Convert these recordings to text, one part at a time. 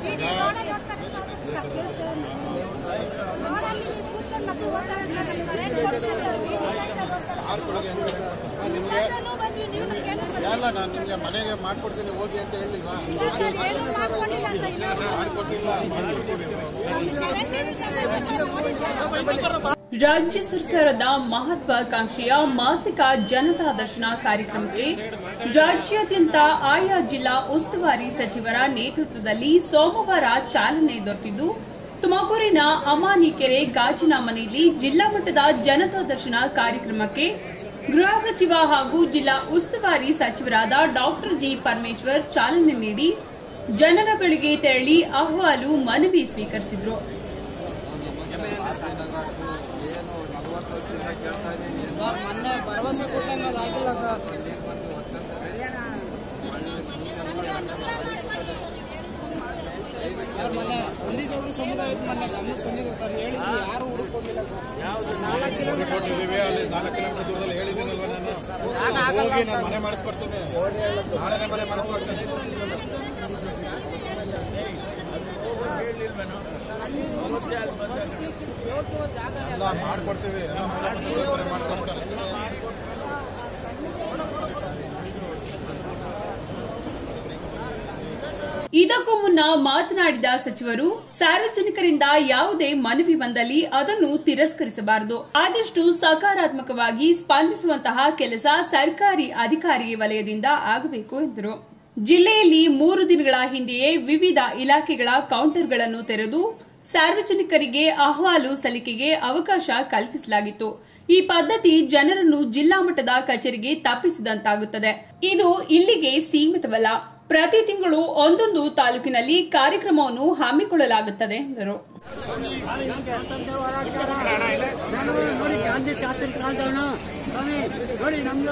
ಈಗ ರೋಡಲ್ಲಿ ಹೋಗ್ತಾರೆ ಸರ್. ರೋಡಲ್ಲಿ ಕೂತ್ಕೊಂಡು ಮಕ್ಕಳು ಹೋಗ್ತಾರೆ ಸರ್. ಅಲ್ಲಿ ಕರೆಂಟ್ ಕೊಡ್ತಾರೆ ಸರ್. ಬೀದಿಗಳಿಂದ ಬರ್ತಾರೆ. ಮಾತ್ರನೂ ಬನ್ನಿ, ನೀವು ನಮ್ಗೇನು ಬನ್ನಿ. ಅಲ್ಲ ನಾನು ನಿಮ್ಗೆ ಮನೆಗೆ ಮಾಡ್ಕೊಡ್ತೀನಿ ಹೋಗಿ ಅಂತ ಹೇಳಿಲ್ವಾ ಇಲ್ಲ ಸರ್, ಏನೂ ಮಾಡ್ಕೊಂಡಿಲ್ಲ ಸರ್. ಇನ್ನೂ ಮಾಡ್ಕೊಟ್ಟಿಲ್ಲ ಮಾಡ್ಕೊಡ್ತೀವಿ ಕರೆಂಟ್ ಇರುತ್ತೆ ಸರ್. ನೋಡಿ ಸರ್. ರಾಜ್ಯ ಸರ್ಕಾರದ ಮಹತ್ವಾಕಾಂಕ್ಷೆಯ ಮಾಸಿಕ ಜನತಾ ದರ್ಶನ ಕಾರ್ಯಕ್ರಮಕ್ಕೆ ರಾಜ್ಯಾದ್ಯಂತ ಆಯಾ ಜಿಲ್ಲಾ ಉಸ್ತುವಾರಿ ಸಚಿವರ ನೇತೃತ್ವದಲ್ಲಿ ಸೋಮವಾರ ಚಾಲನೆ ದೊರೆತಿದ್ದು ತುಮಕೂರಿನ ಅಮಾನಿಕೆರೆ ಗಾಜಿನ ಮನೆಯಲ್ಲಿ ಜಿಲ್ಲಾ ಮಟ್ಟದ ಜನತಾ ದರ್ಶನ ಕಾರ್ಯಕ್ರಮಕ್ಕೆ ಗೃಹ ಸಚಿವ ಹಾಗೂ ಜಿಲ್ಲಾ ಉಸ್ತುವಾರಿ ಸಚಿವರಾದ ಡಾಕ್ಟರ್ ಜಿ ಪರಮೇಶ್ವರ್ ಚಾಲನೆ ನೀಡಿ ಜನರ ಬಳಿಗೆ ತೆರಳಿ ಅಹವಾಲು ಮನವಿ ಸ್ವೀಕರಿಸಿದರು ಮೊನ್ನೆ ಭರವಸೆ ಕೊಟ್ಟಂಗೆ ಅದು ಆಗಿಲ್ಲ ಸರ್ ಸರ್ ಮೊನ್ನೆ ಪೊಲೀಸರು ಸಮುದಾಯದ ಮೊನ್ನೆ ಗಮನಕ್ಕೆ ಬಂದಿದೆ ಸರ್ ಹೇಳಿದ್ವಿ ಯಾರು ಹುಡುಕೊಡ್ಲಿಲ್ಲ ಸರ್ ನಾಲ್ಕು ಕಿಲೋಮೀಟರ್ ಕೊಟ್ಟಿದ್ದೀವಿ ಅಲ್ಲಿ ನಾಲ್ಕು ಕಿಲೋಮೀಟರ್ ದೂರದಲ್ಲಿ ಹೇಳಿದ್ದೀನಲ್ವ ನಾನು ಹೋಗಿ ನಾನು ಮನೆ ಮಾಡಿಸ್ಕೊಡ್ತೀನಿ ನಾಳೆನೇ ಮನೆ ಮಾಡಿಸ್ಕೊಡ್ತೀನಿ ಎಲ್ಲ ಮಾಡ್ಕೊಡ್ತೀವಿ ಎಲ್ಲ ಮೂಲಭೂತ ಸೌಕರ್ಯ ಮಾಡ್ಕೊಡ್ತಾರೆ ಇದಕ್ಕೂ ಮುನ್ನ ಮಾತನಾಡಿದ ಸಚಿವರು ಸಾರ್ವಜನಿಕರಿಂದ ಯಾವುದೇ ಮನವಿ ಬಂದಲ್ಲಿ ಅದನ್ನು ತಿರಸ್ಕರಿಸಬಾರದು ಆದಷ್ಟು ಸಕಾರಾತ್ಮಕವಾಗಿ ಸ್ಪಂದಿಸುವಂತಹ ಕೆಲಸ ಸರ್ಕಾರಿ ಅಧಿಕಾರಿ ವಲಯದಿಂದ ಆಗಬೇಕು ಎಂದರು ಜಿಲ್ಲೆಯಲ್ಲಿ ಮೂರು ದಿನಗಳ ಹಿಂದೆಯೇ ವಿವಿಧ ಇಲಾಖೆಗಳ ಕೌಂಟರ್ಗಳನ್ನು ತೆರೆದು ಸಾರ್ವಜನಿಕರಿಗೆ ಅಹವಾಲು ಸಲ್ಲಿಕೆಗೆ ಅವಕಾಶ ಕಲ್ಪಿಸಲಾಗಿತ್ತು ಈ ಪದ್ಧತಿ ಜನರನ್ನು ಜಿಲ್ಲಾ ಮಟ್ಟದ ಕಚೇರಿಗೆ ತಪ್ಪಿಸಿದಂತಾಗುತ್ತದೆ ಇದು ಇಲ್ಲಿಗೆ ಸೀಮಿತವಲ್ಲ ಪ್ರತಿ ತಿಂಗಳು ಒಂದೊಂದು ತಾಲೂಕಿನಲ್ಲಿ ಕಾರ್ಯಕ್ರಮವನ್ನು ಹಮ್ಮಿಕೊಳ್ಳಲಾಗುತ್ತದೆ ಎಂದರು ನೋಡಿ ಗಾಂಧಿ ಶಾಸನ ಕಾಲ್ದವನು ಸ್ವಾಮಿ ನೋಡಿ ನಮ್ದು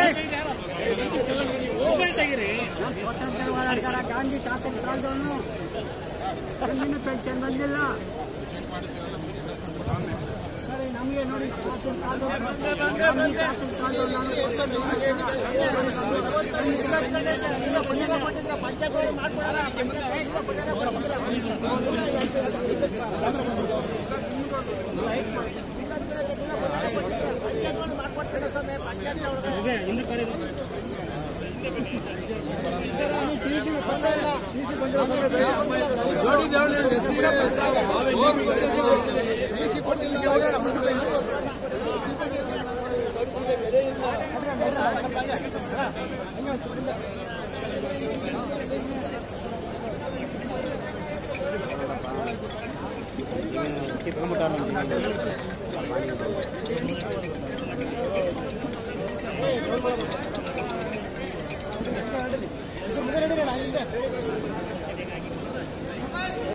ನಮ್ಮ ಸ್ವಾತಂತ್ರ್ಯ ಹೋರಾಟಗಾರ ಗಾಂಧಿ ಶಾಸನ ಕಾಲ್ದವನು ನಮ್ಗಿನ್ನೂ ಪೆನ್ಷನ್ ಬಂದಿಲ್ಲ ಸರಿ ನಮಗೆ ನೋಡಿ ಶಾಸನ ಕಾಲ್ದವನು ಗಾಂಧಿ ಶಾಸನ ಕಾಲ್ದವನು ಕಿತ್ಕೊಂಡ್ಬಿಟ್ಟಾರ